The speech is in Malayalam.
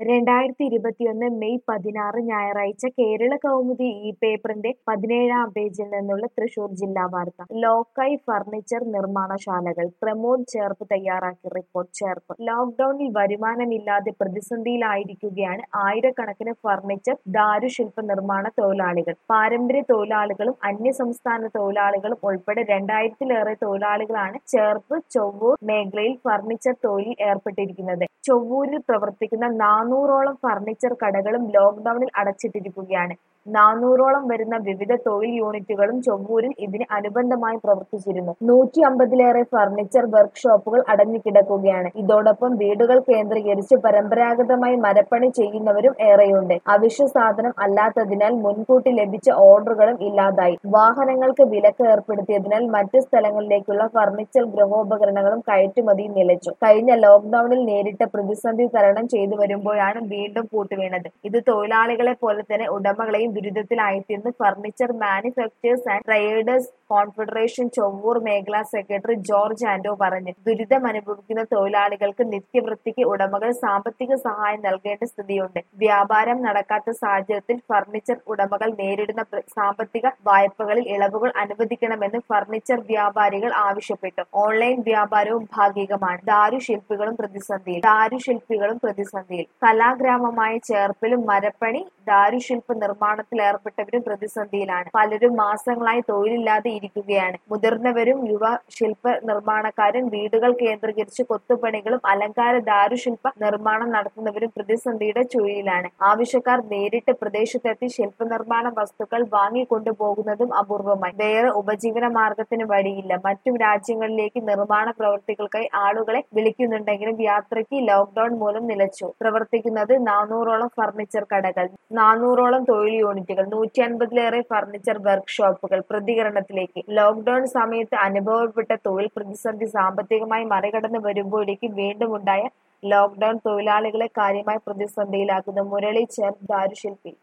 രണ്ടായിരത്തി ഇരുപത്തിയൊന്ന് മെയ് പതിനാറ് ഞായറാഴ്ച കേരള കൗമുദി ഈ പേപ്പറിന്റെ പതിനേഴാം പേജിൽ നിന്നുള്ള തൃശൂർ ജില്ലാ വാർത്ത ലോക്കായി ഫർണിച്ചർ നിർമ്മാണശാലകൾ പ്രമോദ് ചേർപ്പ് തയ്യാറാക്കിയ റിപ്പോർട്ട് ചേർപ്പ് ലോക്ഡൌണിൽ വരുമാനമില്ലാതെ പ്രതിസന്ധിയിലായിരിക്കുകയാണ് ആയിരക്കണക്കിന് ഫർണിച്ചർ ദാരുശില്പ നിർമ്മാണ തൊഴിലാളികൾ പാരമ്പര്യ തൊഴിലാളികളും അന്യസംസ്ഥാന തൊഴിലാളികളും ഉൾപ്പെടെ രണ്ടായിരത്തിലേറെ തൊഴിലാളികളാണ് ചേർപ്പ് ചൊവ്വൂർ മേഖലയിൽ ഫർണിച്ചർ തൊഴിലിൽ ഏർപ്പെട്ടിരിക്കുന്നത് ചൊവ്വൂരിൽ പ്രവർത്തിക്കുന്ന നാനൂറോളം ഫർണിച്ചർ കടകളും ലോക്ഡൌണിൽ അടച്ചിട്ടിരിക്കുകയാണ് നാനൂറോളം വരുന്ന വിവിധ തൊഴിൽ യൂണിറ്റുകളും ചൊവ്വൂരിൽ ഇതിന് അനുബന്ധമായി പ്രവർത്തിച്ചിരുന്നു നൂറ്റി അമ്പതിലേറെ ഫർണിച്ചർ വർക്ക്ഷോപ്പുകൾ അടഞ്ഞുകിടക്കുകയാണ് ഇതോടൊപ്പം വീടുകൾ കേന്ദ്രീകരിച്ച് പരമ്പരാഗതമായി മരപ്പണി ചെയ്യുന്നവരും ഏറെയുണ്ട് അവശ്യ സാധനം അല്ലാത്തതിനാൽ മുൻകൂട്ടി ലഭിച്ച ഓർഡറുകളും ഇല്ലാതായി വാഹനങ്ങൾക്ക് വിലക്ക് ഏർപ്പെടുത്തിയതിനാൽ മറ്റ് സ്ഥലങ്ങളിലേക്കുള്ള ഫർണിച്ചർ ഗൃഹോപകരണങ്ങളും കയറ്റുമതിയും നിലച്ചു കഴിഞ്ഞ ലോക്ഡൌണിൽ നേരിട്ട പ്രതിസന്ധി തരണം ചെയ്തു വരുമ്പോഴാണ് വീണ്ടും പൂട്ടുവീണത് ഇത് തൊഴിലാളികളെ പോലെ തന്നെ ഉടമകളെയും ദുരിതത്തിലായിത്തീർന്ന് furniture manufacturers and traders confederation Chowwoor മേഖലാ സെക്രട്ടറി ജോർജ് ആന്റോ പറഞ്ഞു ദുരിതം അനുഭവിക്കുന്ന തൊഴിലാളികൾക്ക് നിത്യവൃത്തിക്ക് ഉടമകൾ സാമ്പത്തിക സഹായം നൽകേണ്ട സ്ഥിതിയുണ്ട് വ്യാപാരം നടക്കാത്ത സാഹചര്യത്തിൽ ഫർണിച്ചർ ഉടമകൾ നേരിടുന്ന പ്ര- സാമ്പത്തിക വായ്പകളിൽ ഇളവുകൾ അനുവദിക്കണമെന്ന് ഫർണിച്ചർ വ്യാപാരികൾ ആവശ്യപ്പെട്ടു ഓൺലൈൻ വ്യാപാരവും ഭാഗികമാണ് ദാരുശില്പികളും പ്രതിസന്ധിയിൽ ദാരുശില്പികളും പ്രതിസന്ധിയിൽ കലാഗ്രാമമായ ചേർപ്പിലും മരപ്പണി ദാരുശില്പ നിർമ്മാണത്തിൽ ഏർപ്പെട്ടവരും പ്രതിസന്ധിയിലാണ് പലരും മാസങ്ങളായി തൊഴിലില്ലാതെ ഇരിക്കുകയാണ് മുതിർന്നവരും യുവ ശില്പ നിർമ്മാണക്കാരും വീടുകൾ കേന്ദ്രീകരിച്ച് കൊത്തുപണികളും അലങ്കാര ദാരുശില്പ നിർമ്മാണം നടത്തുന്നവരും പ്രതിസന്ധിയുടെ ചുഴിയിലാണ് ആവശ്യക്കാർ നേരിട്ട് പ്രദേശത്തെത്തി ശില്പനിർമ്മാണ വസ്തുക്കൾ വാങ്ങിക്കൊണ്ടുപോകുന്നതും അപൂർവമായി വേറെ ഉപജീവന മാർഗത്തിന് വഴിയില്ല മറ്റു രാജ്യങ്ങളിലേക്ക് നിർമ്മാണ പ്രവൃത്തികൾക്കായി ആളുകളെ വിളിക്കുന്നുണ്ടെങ്കിലും യാത്രയ്ക്ക് ലോക്ഡൌൺ മൂലം നിലച്ചു പ്രവർത്തിക്കുന്നത് നാനൂറോളം ഫർണിച്ചർ കടകൾ നാനൂറോളം തൊഴിൽ യൂണിറ്റുകൾ നൂറ്റി അൻപതിലേറെ ഫർണിച്ചർ വർക്ക്ഷോപ്പുകൾ പ്രതികരണത്തിലേക്ക് ലോക്ഡൌൺ സമയത്ത് അനുഭവപ്പെട്ട തൊഴിൽ പ്രതിസന്ധി സാമ്പത്തികമായി മറികടന്ന് വരുമ്പോഴേക്കും വീണ്ടും ഉണ്ടായ ലോക്ഡൌൺ തൊഴിലാളികളെ കാര്യമായി പ്രതിസന്ധിയിലാക്കുന്നു മുരളി ചേർ ദാരുശില്പി